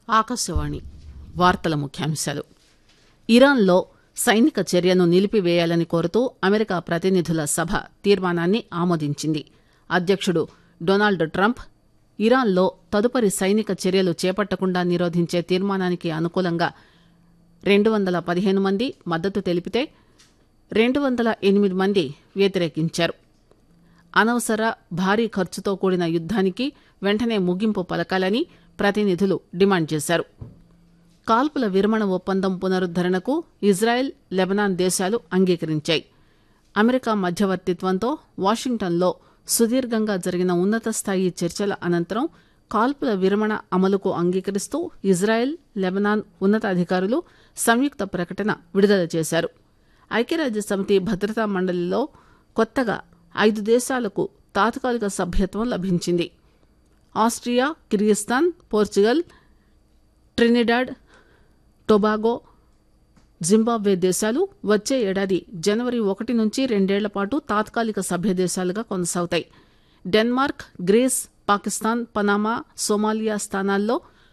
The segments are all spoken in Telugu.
ఆకాశవాణి వార్తల ముఖ్యాంశాలు ఇరాన్లో సైనిక చర్యను నిలిపివేయాలని కోరుతూ అమెరికా ప్రతినిధుల సభ తీర్మానాన్ని ఆమోదించింది అధ్యకుడు డొనాల్డ్ ట్రంప్ ఇరాన్లో తదుపరి సైనిక చర్యలు చేపట్టకుండా నిరోధించే తీర్మానానికి అనుకూలంగా రెండు వందల పదిహేను మంది మద్దతు తెలిపితే రెండు వందల ఎనిమిది మంది వ్యతిరేకించారు అనవసర భారీ ఖర్చుతో కూడిన యుద్దానికి వెంటనే ముగింపు పలకాలని ప్రతినిధులు డిమాండ్ చేశారు కాల్పుల విరమణ ఒప్పందం పునరుద్దరణకు ఇజ్రాయెల్ లెబనాన్ దేశాలు అంగీకరించాయి అమెరికా మధ్యవర్తిత్వంతో వాషింగ్టన్లో సుదీర్ఘంగా జరిగిన ఉన్నత స్థాయి చర్చల అనంతరం కాల్పుల విరమణ అమలుకు అంగీకరిస్తూ ఇజ్రాయెల్ లెబనాన్ ఉన్నతాధికారులు సంయుక్త ప్రకటన విడుదల చేశారు ఐక్యరాజ్య సమితి భద్రతా మండలిలో కొత్తగా ఐదు దేశాలకు తాత్కాలిక సభ్యత్వం లభించింది Austria Kyrgyzstan Portugal Trinidad Tobago Zimbabwe దేశాలు వచ్చే ఏడాది జనవరి ఒకటి నుంచి రెండేళ్ల పాటు తాత్కాలిక సభ్య దేశాలుగా కొనసాగుతాయి Denmark Greece Pakistan Panama Somalia స్థానాల్లో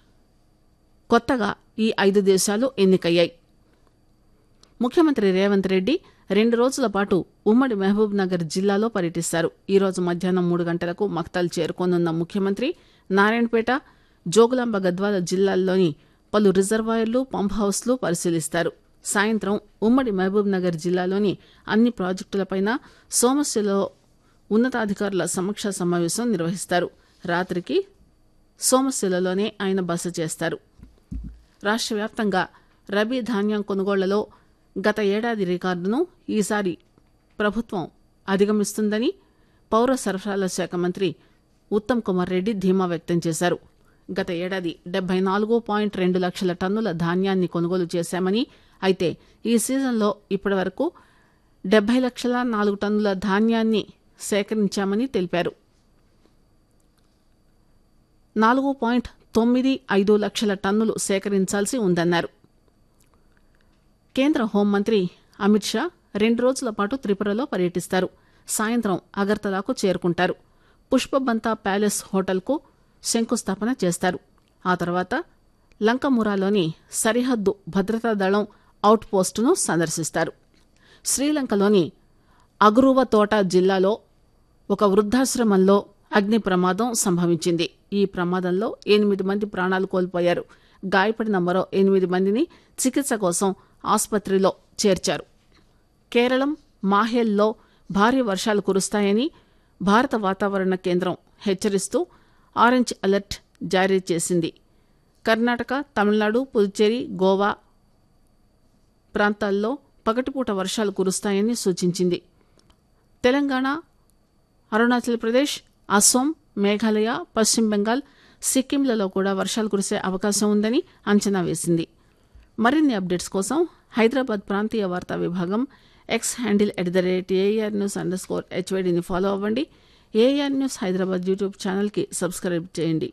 కొత్తగా ఈ ఐదు దేశాలు ఎన్నికయ్యాయి ముఖ్యమంత్రి రేవంత్ రెడ్డి రెండు రోజుల పాటు ఉమ్మడి మహబూబ్ నగర్ జిల్లాలో పర్యటిస్తారు ఈ రోజు మధ్యాహ్నం మూడు గంటలకు మక్తల్ చేరుకోనున్న ముఖ్యమంత్రి నారాయణపేట జోగులాంబ గద్వాల జిల్లాల్లోని పలు రిజర్వాయర్లు పంప్ హౌస్లు పరిశీలిస్తారు సాయంత్రం ఉమ్మడి మహబూబ్ నగర్ జిల్లాలోని అన్ని ప్రాజెక్టులపైన సోమశిలలో ఉన్నతాధికారుల సమీక్షా సమావేశం నిర్వహిస్తారు రాత్రికి సోమశిలలోనే ఆయన బస చేస్తారు రాష్ట్ర వ్యాప్తంగా రబీ ధాన్యం కొనుగోళ్లలో గత ఏడాది రికార్డును ఈసారి ప్రభుత్వం అధిగమిస్తుందని పౌర సరఫరాల శాఖ మంత్రి ఉత్తమ్ కుమార్ రెడ్డి ధీమా వ్యక్తం చేశారు గత ఏడాది డెబ్బై నాలుగు పాయింట్ రెండు లక్షల టన్నుల ధాన్యాన్ని కొనుగోలు చేశామని అయితే ఈ సీజన్లో ఇప్పటి వరకు డెబ్బై లక్షల నాలుగు టన్నుల ధాన్యాన్ని సేకరించామని తెలిపారు నాలుగు పాయింట్ తొమ్మిది ఐదు లక్షల టన్నులు సేకరించాల్సి ఉందన్నారు కేంద్ర హోంమంత్రి అమిత్ షా రెండు రోజుల పాటు త్రిపురలో పర్యటిస్తారు సాయంత్రం అగర్తలాకు చేరుకుంటారు పుష్పబంతా ప్యాలెస్ హోటల్కు శంకుస్థాపన చేస్తారు ఆ తర్వాత లంకమురాలోని సరిహద్దు భద్రతా దళం అవుట్ పోస్టును సందర్శిస్తారు శ్రీలంకలోని అగురువ తోట జిల్లాలో ఒక వృద్ధాశ్రమంలో అగ్ని ప్రమాదం సంభవించింది ఈ ప్రమాదంలో ఎనిమిది మంది ప్రాణాలు కోల్పోయారు గాయపడిన మరో ఎనిమిది మందిని చికిత్స కోసం ఆసుపత్రిలో చేర్చారు కేరళం మాహేల్లో భారీ వర్షాలు కురుస్తాయని భారత వాతావరణ కేంద్రం హెచ్చరిస్తూ ఆరెంజ్ అలర్ట్ జారీ చేసింది కర్ణాటక తమిళనాడు పుదుచ్చేరి గోవా ప్రాంతాల్లో పగటిపూట వర్షాలు కురుస్తాయని సూచించింది తెలంగాణ అరుణాచల్ ప్రదేశ్ అస్సోం మేఘాలయ పశ్చిమ బెంగాల్ సిక్కింలలో కూడా వర్షాలు కురిసే అవకాశం ఉందని అంచనా వేసింది మరిన్ని అప్డేట్స్ కోసం హైదరాబాద్ ప్రాంతీయ వార్తా విభాగం X handle at the rate AIR news underscore స్కోర్ హెచ్వైడిని ఫాలో అవ్వండి ఏఆర్ న్యూస్ హైదరాబాద్ యూట్యూబ్ ఛానల్కి సబ్స్క్రైబ్ చేయండి